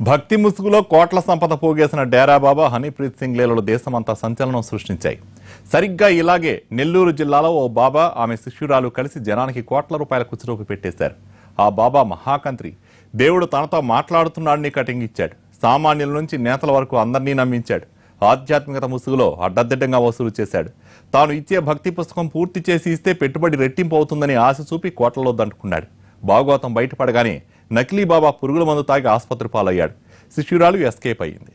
భక్తి ముసుగులో కోట్ల సంపద పోగేసిన డేరా బాబా హనీప్రీత్ సింగ్ లీలలు దేశమంతా సంచలనం సృష్టించాయి సరిగ్గా ఇలాగే నెల్లూరు జిల్లాలో ఓ బాబా ఆమె శిష్యురాలు కలిసి జనానికి కోట్ల రూపాయల కుచ్చురోపి పెట్టేశారు ఆ బాబా మహాకంత్రి దేవుడు తనతో మాట్లాడుతున్నాడని కటింగ్ ఇచ్చాడు సామాన్యుల నుంచి నేతల వరకు అందరినీ నమ్మించాడు ఆధ్యాత్మికత ముసుగులో అడ్డదిడ్డంగా వసూలు చేశాడు తాను ఇచ్చే భక్తి పుస్తకం పూర్తి చేసి ఇస్తే పెట్టుబడి రెట్టింపు అవుతుందని ఆశ చూపి కోట్లలో దంటుకున్నాడు భాగవతం బయటపడగానే నకిలీ బాబా పురుగుల మందు తాగి ఆసుపత్రి పాలయ్యాడు శిష్యురాలు ఎస్కేప్ అయ్యింది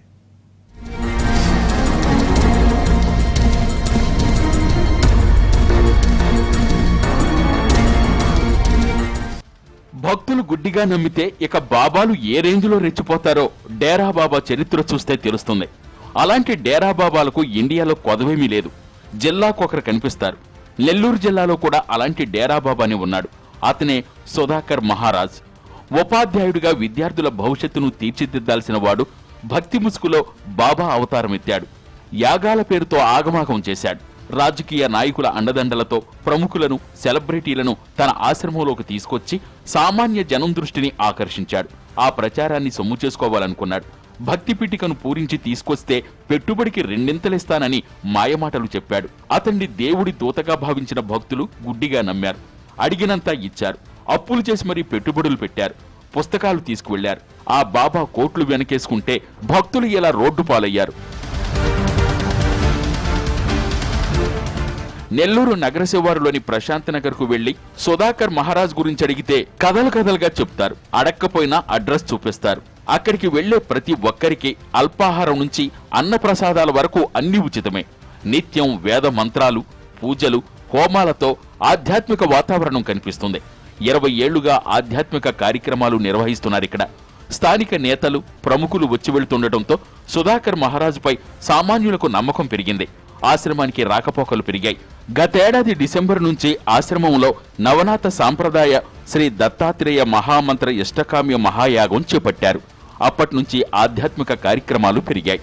భక్తులు గుడ్డిగా నమ్మితే ఇక బాబాలు ఏ రేంజ్లో రెచ్చిపోతారో డేరా బాబా చరిత్ర చూస్తే తెలుస్తుంది అలాంటి డేరా బాబాలకు ఇండియాలో కొదవేమీ లేదు జిల్లాకొకరు కనిపిస్తారు నెల్లూరు జిల్లాలో కూడా అలాంటి డేరా బాబాని ఉన్నాడు అతనే సుధాకర్ మహారాజ్ ఉపాధ్యాయుడిగా విద్యార్థుల భవిష్యత్తును తీర్చిదిద్దాల్సిన వాడు భక్తి ముసుగులో బాబా అవతారం ఎత్తాడు యాగాల పేరుతో ఆగమాగం చేశాడు రాజకీయ నాయకుల అండదండలతో ప్రముఖులను సెలబ్రిటీలను తన ఆశ్రమంలోకి తీసుకొచ్చి సామాన్య జనం దృష్టిని ఆకర్షించాడు ఆ ప్రచారాన్ని సొమ్ము చేసుకోవాలనుకున్నాడు భక్తి పీఠికను పూరించి తీసుకొస్తే పెట్టుబడికి రెండింతలిస్తానని మాయమాటలు చెప్పాడు అతన్ని దేవుడి దూతగా భావించిన భక్తులు గుడ్డిగా నమ్మారు అడిగినంతా ఇచ్చారు అప్పులు చేసి మరీ పెట్టుబడులు పెట్టారు పుస్తకాలు తీసుకువెళ్లారు ఆ బాబా కోట్లు వెనకేసుకుంటే భక్తులు ఇలా రోడ్డు పాలయ్యారు నెల్లూరు నగర శివారులోని ప్రశాంత్ నగర్ కు వెళ్లి సుధాకర్ మహారాజ్ గురించి అడిగితే కథలు కథలుగా చెప్తారు అడక్కపోయినా అడ్రస్ చూపిస్తారు అక్కడికి వెళ్లే ప్రతి ఒక్కరికి అల్పాహారం నుంచి అన్నప్రసాదాల వరకు అన్ని ఉచితమే నిత్యం వేద మంత్రాలు పూజలు హోమాలతో ఆధ్యాత్మిక వాతావరణం కనిపిస్తుంది ఇరవై ఏళ్లుగా ఆధ్యాత్మిక కార్యక్రమాలు నిర్వహిస్తున్నారు ఇక్కడ స్థానిక నేతలు ప్రముఖులు వచ్చి వెళ్తుండటంతో సుధాకర్ మహారాజుపై సామాన్యులకు నమ్మకం పెరిగింది ఆశ్రమానికి రాకపోకలు పెరిగాయి గతేడాది డిసెంబర్ నుంచి ఆశ్రమంలో నవనాథ సాంప్రదాయ శ్రీ దత్తాత్రేయ మహామంత్ర ఇష్టకామ్య మహాయాగం చేపట్టారు అప్పటి నుంచి ఆధ్యాత్మిక కార్యక్రమాలు పెరిగాయి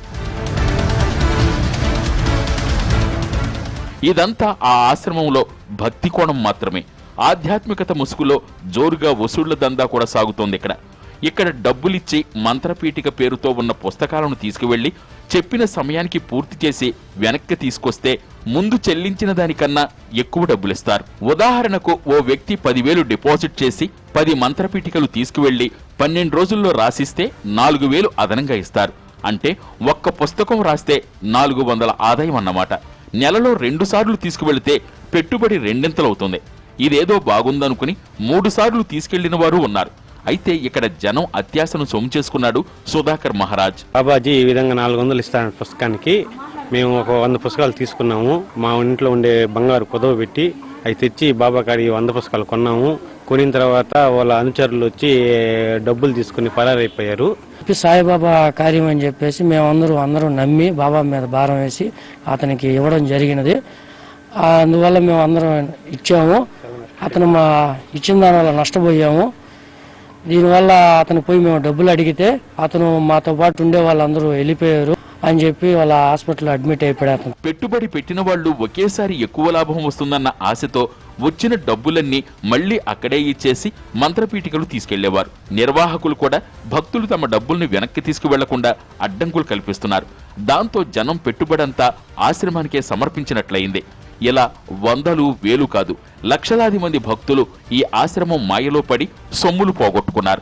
ఇదంతా ఆ ఆశ్రమంలో భక్తి కోణం మాత్రమే ఆధ్యాత్మికత ముసుగులో జోరుగా వసూళ్ల దందా కూడా సాగుతోంది ఇక్కడ ఇక్కడ డబ్బులిచ్చి మంత్రపీఠిక పేరుతో ఉన్న పుస్తకాలను తీసుకువెళ్లి చెప్పిన సమయానికి పూర్తి చేసి వెనక్కి తీసుకొస్తే ముందు చెల్లించిన దానికన్నా ఎక్కువ డబ్బులిస్తారు ఉదాహరణకు ఓ వ్యక్తి పదివేలు డిపాజిట్ చేసి పది మంత్రపీఠికలు తీసుకువెళ్లి పన్నెండు రోజుల్లో రాసిస్తే నాలుగు వేలు అదనంగా ఇస్తారు అంటే ఒక్క పుస్తకం రాస్తే నాలుగు వందల ఆదాయం అన్నమాట నెలలో రెండు సార్లు తీసుకువెళితే పెట్టుబడి రెండింతలవుతుంది ఇదేదో బాగుందనుకుని మూడు సార్లు తీసుకెళ్లిన వారు ఉన్నారు అయితే ఇక్కడ జనం అత్యాశను సొమ్ము చేసుకున్నాడు సుధాకర్ మహారాజ్ బాబాజీ ఈ విధంగా నాలుగు వందలు ఇస్తాడు పుస్తకానికి మేము ఒక వంద పుస్తకాలు తీసుకున్నాము మా ఇంట్లో ఉండే బంగారు కుదవ పెట్టి అవి తెచ్చి బాబా కాడి వంద పుస్తకాలు కొన్నాము కొనిన తర్వాత వాళ్ళ అనుచరులు వచ్చి డబ్బులు తీసుకుని పరారైపోయారు చెప్పి సాయిబాబా కార్యం అని చెప్పేసి మేమందరూ అందరూ నమ్మి బాబా మీద భారం వేసి అతనికి ఇవ్వడం జరిగినది ఆ, అందువల్ల మేము అందరం ఇచ్చాము అతను మా ఇచ్చిన దానివల్ల నష్టపోయాము దీనివల్ల అతను పోయి మేము డబ్బులు అడిగితే అతను మాతో పాటు ఉండే వాళ్ళందరూ వెళ్ళిపోయారు అని చెప్పి వాళ్ళ హాస్పిటల్లో అడ్మిట్ అయిపోయాడు అతను పెట్టుబడి పెట్టిన వాళ్ళు ఒకేసారి ఎక్కువ లాభం వస్తుందన్న ఆశతో వచ్చిన డబ్బులన్నీ మళ్లీ అక్కడే ఇచ్చేసి మంత్రపీఠికలు తీసుకెళ్లేవారు నిర్వాహకులు కూడా భక్తులు తమ డబ్బుల్ని వెనక్కి తీసుకువెళ్లకుండా అడ్డంకులు కల్పిస్తున్నారు దాంతో జనం పెట్టుబడంతా ఆశ్రమానికే సమర్పించినట్లయింది ఇలా వందలు వేలు కాదు లక్షలాది మంది భక్తులు ఈ ఆశ్రమం మాయలో పడి సొమ్ములు పోగొట్టుకున్నారు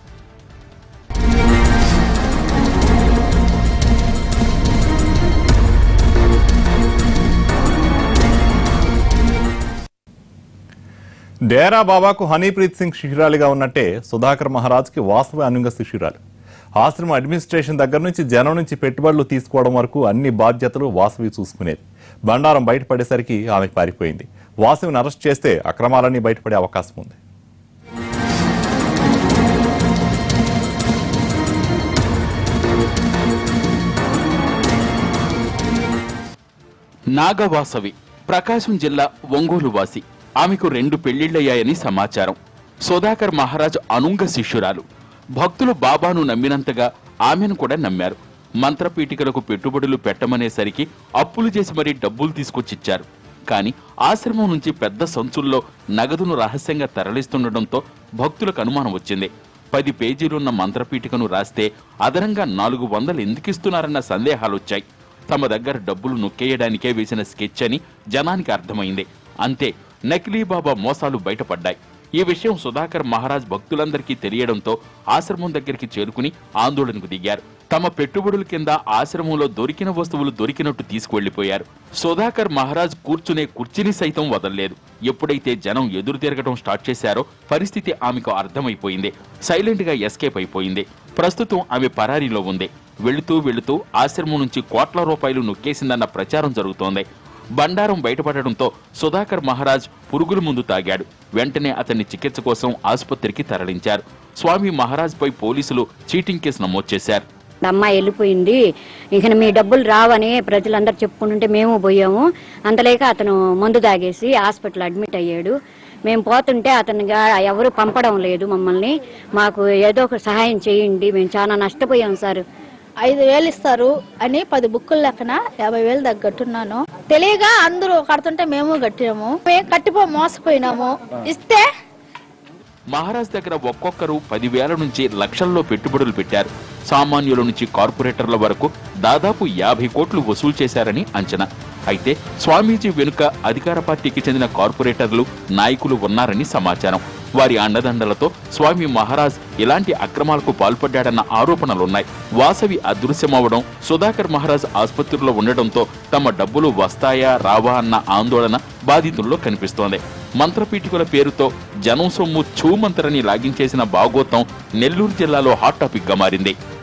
డేరా బాబాకు హనీప్రీత్ సింగ్ శిష్యురాలిగా ఉన్నట్టే సుధాకర్ మహారాజ్కి వాస్తవ అనుంగ శిష్యురాలు ఆశ్రమ అడ్మినిస్ట్రేషన్ దగ్గర నుంచి జనం నుంచి పెట్టుబడులు తీసుకోవడం వరకు అన్ని బాధ్యతలు వాసవి చూసుకునేది బండారం బయటపడేసరికి ఆమె పారిపోయింది వాసవిని అరెస్ట్ చేస్తే అక్రమాలన్నీ బయటపడే అవకాశం ఉంది నాగవాసవి ప్రకాశం జిల్లా ఒంగోలు వాసి ఆమెకు రెండు పెళ్లిళ్లయ్యాయని సమాచారం సుధాకర్ మహారాజ్ అనుంగ శిష్యురాలు భక్తులు బాబాను నమ్మినంతగా ఆమెను కూడా నమ్మారు మంత్రపీఠికలకు పెట్టుబడులు పెట్టమనేసరికి అప్పులు చేసి మరీ డబ్బులు తీసుకొచ్చిచ్చారు కానీ ఆశ్రమం నుంచి పెద్ద సంచుల్లో నగదును రహస్యంగా తరలిస్తుండటంతో భక్తులకు అనుమానం వచ్చింది పది పేజీలున్న మంత్రపీఠికను రాస్తే అదనంగా నాలుగు వందలు ఎందుకిస్తున్నారన్న సందేహాలొచ్చాయి తమ దగ్గర డబ్బులు నొక్కేయడానికే వేసిన స్కెచ్ అని జనానికి అర్థమైంది అంతే నకిలీ బాబా మోసాలు బయటపడ్డాయి ఈ విషయం సుధాకర్ మహారాజ్ భక్తులందరికీ తెలియడంతో ఆశ్రమం దగ్గరికి చేరుకుని ఆందోళనకు దిగారు తమ పెట్టుబడుల కింద ఆశ్రమంలో దొరికిన వస్తువులు దొరికినట్టు తీసుకువెళ్లిపోయారు సుధాకర్ మహారాజ్ కూర్చునే కుర్చీని సైతం వదలలేదు ఎప్పుడైతే జనం ఎదురు తిరగడం స్టార్ట్ చేశారో పరిస్థితి ఆమెకు అర్థమైపోయింది సైలెంట్ గా ఎస్కేప్ అయిపోయింది ప్రస్తుతం ఆమె పరారీలో ఉంది వెళుతూ వెళుతూ ఆశ్రమం నుంచి కోట్ల రూపాయలు నొక్కేసిందన్న ప్రచారం జరుగుతోంది బండారం బయటపడడంతో సుధాకర్ మహారాజ్ పురుగుల ముందు తాగాడు వెంటనే అతన్ని చికిత్స కోసం ఆసుపత్రికి తరలించారు స్వామి మహారాజ్ పై పోలీసులు చీటింగ్ కేసు నమోదు చేశారు అమ్మాయి వెళ్ళిపోయింది ఇక మీ డబ్బులు రావని ప్రజలందరూ చెప్పుకుంటుంటే మేము పోయాము అంతలేక అతను మందు తాగేసి హాస్పిటల్ అడ్మిట్ అయ్యాడు మేము పోతుంటే అతనిగా ఎవరు పంపడం లేదు మమ్మల్ని మాకు ఏదో ఒక సహాయం చేయండి మేము చాలా నష్టపోయాం సార్ ఐదు వేలు ఇస్తారు అని పది బుక్కులు లెక్కన యాభై వేలు దాకా కట్టున్నాను తెలియగా అందరూ కడుతుంటే మేము కట్టాము మేము కట్టిపో మోసపోయినాము ఇస్తే మహారాజ్ దగ్గర ఒక్కొక్కరు పదివేల నుంచి లక్షల్లో పెట్టుబడులు పెట్టారు సామాన్యుల నుంచి కార్పొరేటర్ల వరకు దాదాపు యాభై కోట్లు వసూలు చేశారని అంచనా అయితే స్వామీజీ వెనుక అధికార పార్టీకి చెందిన కార్పొరేటర్లు నాయకులు ఉన్నారని సమాచారం వారి అండదండలతో స్వామి మహారాజ్ ఇలాంటి అక్రమాలకు పాల్పడ్డాడన్న ఆరోపణలున్నాయి వాసవి అదృశ్యమవడం సుధాకర్ మహారాజ్ ఆసుపత్రిలో ఉండడంతో తమ డబ్బులు వస్తాయా రావా అన్న ఆందోళన బాధితుల్లో కనిపిస్తోంది మంత్రపీఠికల పేరుతో జనం సొమ్ము ఛూమంతరని లాగించేసిన బాగోతం నెల్లూరు జిల్లాలో హాట్ టాపిక్ గా మారింది